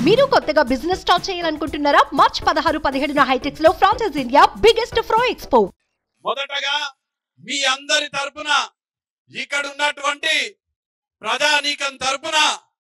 మీరు కొత్తగా business start చేయాలనుకుంటున్నారా మార్చ్ పదహారు పదిహేడున హైటెక్స్ లో ఫ్రాన్సెస్ ఇండియా బిగ్గెస్ట్ ఫ్రో ఎక్స్పో మొదటగా మీ అందరి తరపున ఇక్కడ ఉన్నటువంటి ప్రజానీకం తరపున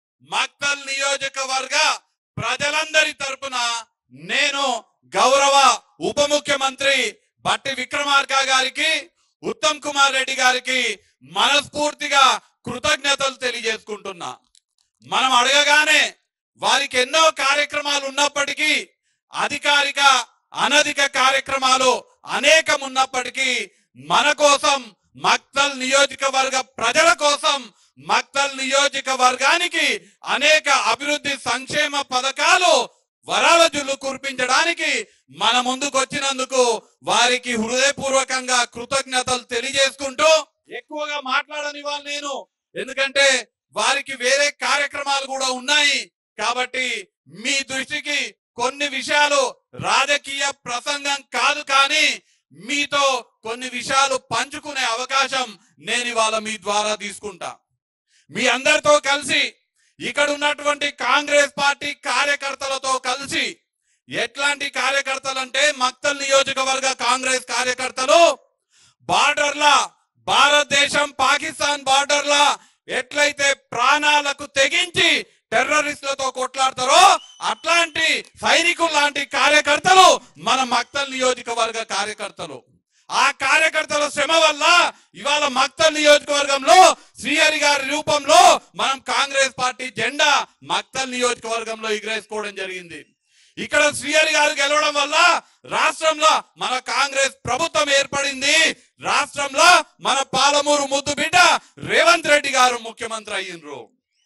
మక్తల్ నియోజకవర్గ ప్రజలందరి తరపున నేను గౌరవ ఉప ముఖ్యమంత్రి బట్టి విక్రమార్క గారికి ఉత్తమ్ కుమార్ రెడ్డి గారికి మనస్ఫూర్తిగా కృతజ్ఞతలు తెలియజేసుకుంటున్నా మనం అడగగానే వారికి ఎన్నో కార్యక్రమాలు ఉన్నప్పటికీ అధికారిక అనధిక కార్యక్రమాలు అనేకం ఉన్నప్పటికీ మన కోసం మక్తల్ నియోజకవర్గ ప్రజల కోసం మక్తల్ నియోజకవర్గానికి అనేక అభివృద్ధి సంక్షేమ పథకాలు వరాల జుల్లు కురిపించడానికి మన ముందుకు వచ్చినందుకు వారికి హృదయపూర్వకంగా కృతజ్ఞతలు తెలియజేసుకుంటూ ఎక్కువగా మాట్లాడని వాళ్ళు నేను ఎందుకంటే వారికి వేరే కార్యక్రమాలు కూడా ఉన్నాయి కాబట్టి మీ దృష్టికి కొన్ని విషయాలు రాజకీయ ప్రసంగం కాదు కానీ మీతో కొన్ని విషయాలు పంచుకునే అవకాశం నేను ఇవాళ మీ ద్వారా తీసుకుంటా మీ అందరితో కలిసి ఇక్కడ ఉన్నటువంటి కాంగ్రెస్ పార్టీ కార్యకర్తలతో కలిసి ఎట్లాంటి కార్యకర్తలు అంటే మక్తల్ నియోజకవర్గ కాంగ్రెస్ కార్యకర్తలు బార్డర్ల భారతదేశం పాకిస్తాన్ బార్డర్ల ఎట్లయితే ప్రాణాలకు తెగించి టెర్రరిస్టులతో కొట్లాడతారో అట్లాంటి సైనికులు లాంటి కార్యకర్తలు మన మక్తల్ నియోజకవర్గ కార్యకర్తలు ఆ కార్యకర్తల శ్రమ వల్ల ఇవాళ మక్తల్ నియోజకవర్గంలో శ్రీహరి గారి రూపంలో మనం కాంగ్రెస్ పార్టీ జెండా మక్తల్ నియోజకవర్గంలో ఎగరేసుకోవడం జరిగింది ఇక్కడ శ్రీహరి గారు గెలవడం వల్ల రాష్ట్రంలో మన కాంగ్రెస్ ప్రభుత్వం ఏర్పడింది రాష్ట్రంలో మన పాలమూరు ముద్దు బిడ్డ రేవంత్ రెడ్డి గారు ముఖ్యమంత్రి అయ్యిండ్రు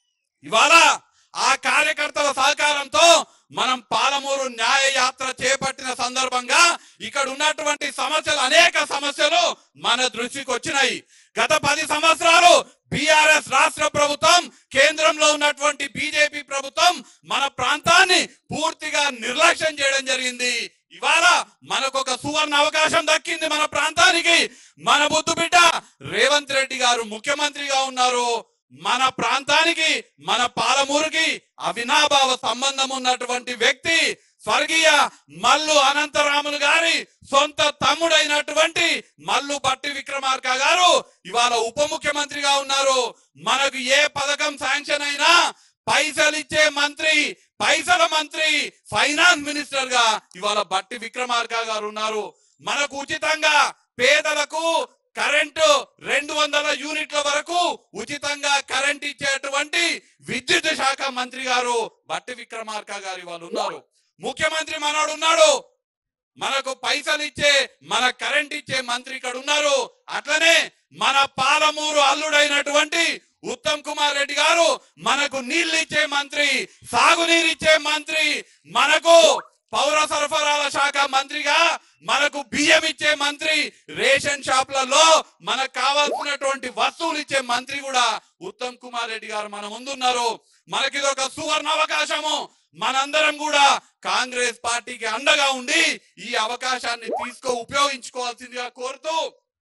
ఇవాళ ఆ కార్యకర్తల సహకారంతో మనం పాలమూరు న్యాయ యాత్ర చేపట్టిన సందర్భంగా ఇక్కడ ఉన్నటువంటి సమస్యలు అనేక సమస్యలు మన దృష్టికి వచ్చినాయి గత పది సంవత్సరాలు బిఆర్ఎస్ రాష్ట్ర ప్రభుత్వం కేంద్రంలో ఉన్నటువంటి బీజేపీ ప్రభుత్వం మన ప్రాంతాన్ని పూర్తిగా నిర్లక్ష్యం చేయడం జరిగింది ఇవాళ మనకు ఒక సువర్ణ అవకాశం దక్కింది మన ప్రాంతానికి మన బుద్ధు బిడ్డ రేవంత్ రెడ్డి గారు ముఖ్యమంత్రిగా ఉన్నారు మన ప్రాంతానికి మన పాలమూరుకి అవినాభావ సంబంధం ఉన్నటువంటి వ్యక్తి స్వర్గీయ మల్లు అనంతరాములు గారి సొంత తమ్ముడైనటువంటి మల్లు బట్టి విక్రమార్క గారు ఇవాళ ఉప ముఖ్యమంత్రిగా ఉన్నారు మనకు ఏ పథకం శాంక్షన్ అయినా పైసలు ఇచ్చే మంత్రి పైసల మంత్రి ఫైనాన్స్ మినిస్టర్ గా ఇవాళ బట్టి విక్రమార్క గారు ఉన్నారు మనకు ఉచితంగా పేదలకు కరెంటు రెండు వందల యూనిట్ల వరకు ఉచితంగా కరెంట్ ఇచ్చేటువంటి విద్యుత్ శాఖ మంత్రి గారు బట్టి విక్రమార్క గారు ఇవాళ ఉన్నారు ముఖ్యమంత్రి మనోడు ఉన్నాడు మనకు పైసలు ఇచ్చే మన కరెంట్ ఇచ్చే మంత్రి ఇక్కడ ఉన్నారు అట్లనే మన పాలమూరు అల్లుడైనటువంటి ఉత్తమ్ కుమార్ రెడ్డి గారు మనకు నీళ్లు ఇచ్చే మంత్రి సాగునీరు ఇచ్చే మంత్రి మనకు పౌర సరఫరాల శాఖ మంత్రిగా మనకు బియ్యం ఇచ్చే మంత్రి రేషన్ షాప్లలో మనకు కావాల్సినటువంటి వస్తువులు ఇచ్చే మంత్రి కూడా ఉత్తమ్ కుమార్ రెడ్డి గారు మన ముందున్నారు మనకి ఇది ఒక సువర్ణ అవకాశము మనందరం కూడా కాంగ్రెస్ పార్టీకి అండగా ఉండి ఈ అవకాశాన్ని తీసుకో ఉపయోగించుకోవాల్సిందిగా కోరుతూ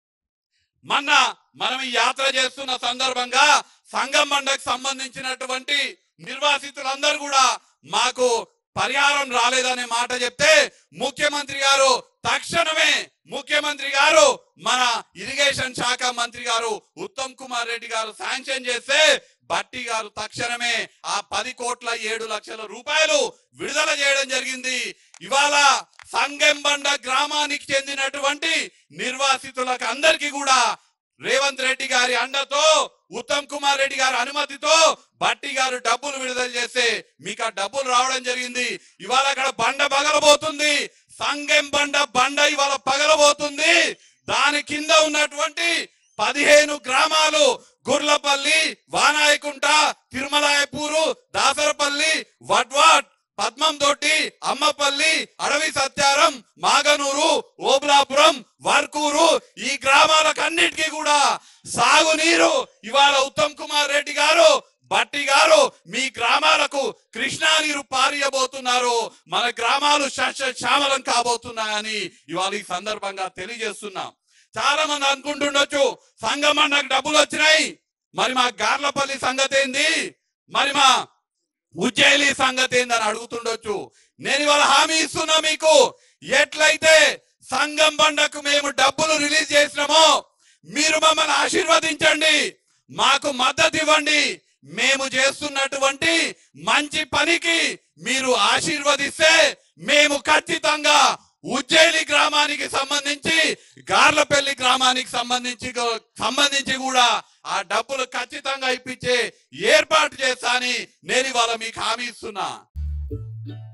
మొన్న మనం ఈ యాత్ర చేస్తున్న సందర్భంగా సంగం మండకు సంబంధించినటువంటి నిర్వాసితులందరూ కూడా మాకు పరిహారం రాలేదనే మాట చెప్తే ముఖ్యమంత్రి గారు తక్షణమే ముఖ్యమంత్రి గారు మన ఇరిగేషన్ శాఖ మంత్రి గారు ఉత్తమ్ కుమార్ రెడ్డి గారు శాంక్షన్ చేస్తే బట్టి గారు తక్షణమే ఆ పది కోట్ల ఏడు లక్షల రూపాయలు విడుదల చేయడం జరిగింది ఇవాళ సంగెంబండ గ్రామానికి చెందినటువంటి నిర్వాసితులకు అందరికీ కూడా రేవంత్ రెడ్డి గారి అండతో ఉత్తమ్ కుమార్ రెడ్డి గారి అనుమతితో బట్టి గారు డబ్బులు విడుదల చేస్తే మీకు ఆ డబ్బులు రావడం జరిగింది ఇవాళ అక్కడ బండ పగలబోతుంది సంగెం బండ బండ ఇవాళ పగలబోతుంది దాని కింద ఉన్నటువంటి పదిహేను గ్రామాలు గుర్లపల్లి వానాయకుంట తిరుమలాయపూరు దాసరపల్లి వడ్వాట్ పద్మం తోటి అమ్మపల్లి అడవి సత్యారం మాగనూరు ఓబులాపురం వర్కూరు ఈ గ్రామాలకన్నిటికీ కూడా సాగునీరు ఇవాళ ఉత్తమ్ కుమార్ రెడ్డి గారు బట్టి గారు మీ గ్రామాలకు కృష్ణా నీరు పారియబోతున్నారు మన గ్రామాలు శస్య శ్యామలం కాబోతున్నాయని ఇవాళ ఈ సందర్భంగా తెలియజేస్తున్నాం చాలా మంది అనుకుంటుండొచ్చు సంగమం నాకు డబ్బులు వచ్చినాయి మరి మా గార్లపల్లి సంగతి ఏంది మరి మా ఉజ్జయిలి సంగతి ఏందని అడుగుతుండొచ్చు నేను ఇవాళ హామీ ఇస్తున్నా మీకు ఎట్లయితే సంఘం బండకు మేము డబ్బులు రిలీజ్ చేసినామో మీరు మమ్మల్ని ఆశీర్వదించండి మాకు మద్దతు ఇవ్వండి మేము చేస్తున్నటువంటి మంచి పనికి మీరు ఆశీర్వదిస్తే మేము ఖచ్చితంగా ఉజ్జయిని గ్రామానికి సంబంధించి గార్లపల్లి గ్రామానికి సంబంధించి గో- సంబంధించి కూడా ఆ డబ్బులు ఖచ్చితంగా ఇప్పించే ఏర్పాటు చేస్తా అని నేను ఇవాళ మీకు హామీ ఇస్తున్నా